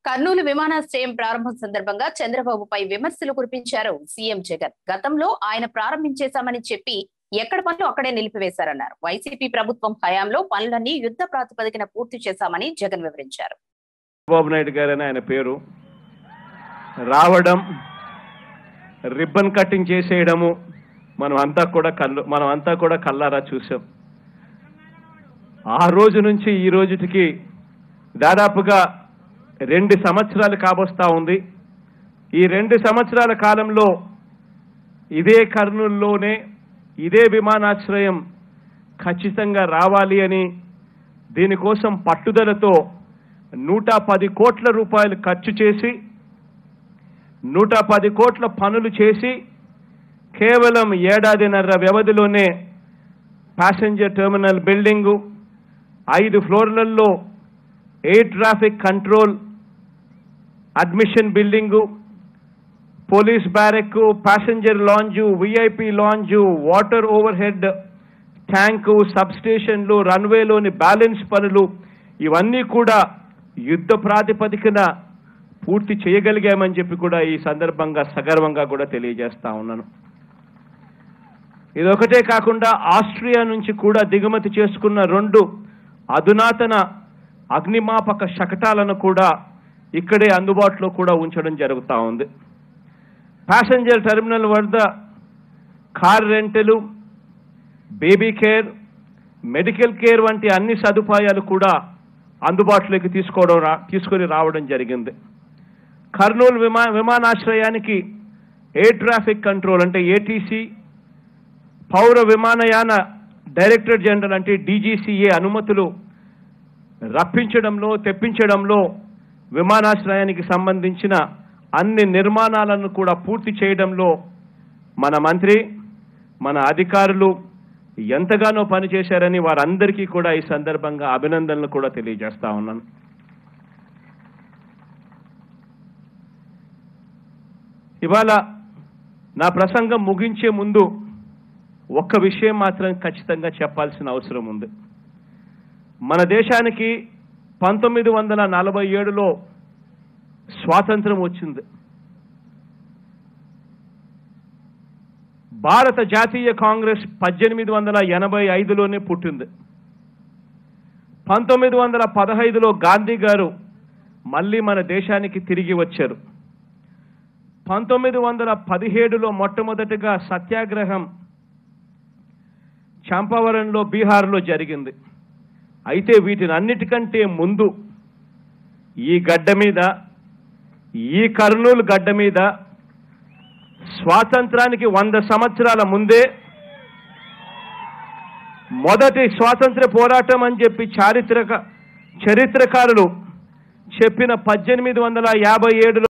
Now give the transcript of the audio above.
కర్నూలు విమానాశ్రయం ప్రారంభం సందర్భంగా చంద్రబాబుపై విమర్శలు కురిపించారు సీఎం జగన్ గతంలో ఆయన ప్రారంభించేశామని చెప్పి ఎక్కడ పనులు అక్కడే నిలిపివేశారన్నారు వైసీపీ ప్రభుత్వం హయాంలో పనులన్నీ యుద్ధ ప్రాతిపదికన పూర్తి చేశామని జగన్ వివరించారు చంద్రబాబు నాయుడు గారని ఆయన పేరు రావడం రిబ్బన్ కటింగ్ చేసేయడము మనం అంతా కూడా కళ్ళు మనం అంతా కూడా కల్లారా చూసాం ఆ రోజు నుంచి ఈ రోజుటికి దాదాపుగా రెండు సంవత్సరాలు కాబోస్తా ఉంది ఈ రెండు సంవత్సరాల కాలంలో ఇదే కర్నూలులోనే ఇదే విమానాశ్రయం ఖచ్చితంగా రావాలి అని దీనికోసం పట్టుదలతో నూట పది కోట్ల రూపాయలు ఖర్చు చేసి నూట పది కోట్ల పనులు చేసి కేవలం ఏడాదిన్నర వ్యవధిలోనే ప్యాసింజర్ టెర్మినల్ బిల్డింగు ఐదు ఫ్లోర్లలో air traffic control admission building police barrack passenger lounge VIP lounge water overhead tank sub స్టేషన్లు రన్వేలోని బ్యాలెన్స్ పనులు ఇవన్నీ కూడా యుద్ధ ప్రాతిపదికన పూర్తి చేయగలిగామని చెప్పి కూడా ఈ సందర్భంగా సగర్వంగా కూడా తెలియజేస్తా ఉన్నాను ఇదొకటే కాకుండా ఆస్ట్రియా నుంచి కూడా దిగుమతి చేసుకున్న రెండు అధునాతన అగ్నిమాపక శకటాలను కూడా ఇక్కడే అందుబాటులో కూడా ఉంచడం జరుగుతూ ఉంది ప్యాసింజర్ టెర్మినల్ వద్ద కార్ రెంటలు బేబీ కేర్ మెడికల్ కేర్ వంటి అన్ని సదుపాయాలు కూడా అందుబాటులోకి తీసుకోవడం రా తీసుకొని రావడం జరిగింది కర్నూలు విమా విమానాశ్రయానికి ఎయిర్ ట్రాఫిక్ కంట్రోల్ అంటే ఏటీసీ పౌర విమానయాన డైరెక్టర్ జనరల్ అంటే డీజీసీఏ అనుమతులు రప్పించడంలో తెప్పించడంలో విమానాశ్రయానికి సంబంధించిన అన్ని నిర్మాణాలను కూడా పూర్తి చేయడంలో మన మంత్రి మన అధికారులు ఎంతగానో పనిచేశారని వారందరికీ కూడా ఈ సందర్భంగా అభినందనలు కూడా తెలియజేస్తా ఉన్నాను ఇవాళ నా ప్రసంగం ముగించే ముందు ఒక్క విషయం మాత్రం ఖచ్చితంగా చెప్పాల్సిన అవసరం ఉంది మన దేశానికి పంతొమ్మిది వందల నలభై ఏడులో స్వాతంత్రం వచ్చింది భారత జాతీయ కాంగ్రెస్ పద్దెనిమిది వందల ఎనభై ఐదులోనే పుట్టింది పంతొమ్మిది వందల పదహైదులో గాంధీ గారు మళ్ళీ మన దేశానికి తిరిగి వచ్చారు పంతొమ్మిది వందల పదిహేడులో మొట్టమొదటిగా సత్యాగ్రహం చంపవరంలో బీహార్లో జరిగింది అయితే వీటిని అన్నిటికంటే ముందు ఈ గడ్డ మీద ఈ కర్నూలు గడ్డ మీద స్వాతంత్రానికి వంద సంవత్సరాల ముందే మొదటి స్వాతంత్ర పోరాటం అని చెప్పి చారిత్రక చరిత్రకారులు చెప్పిన పద్దెనిమిది వందల యాభై ఏడులో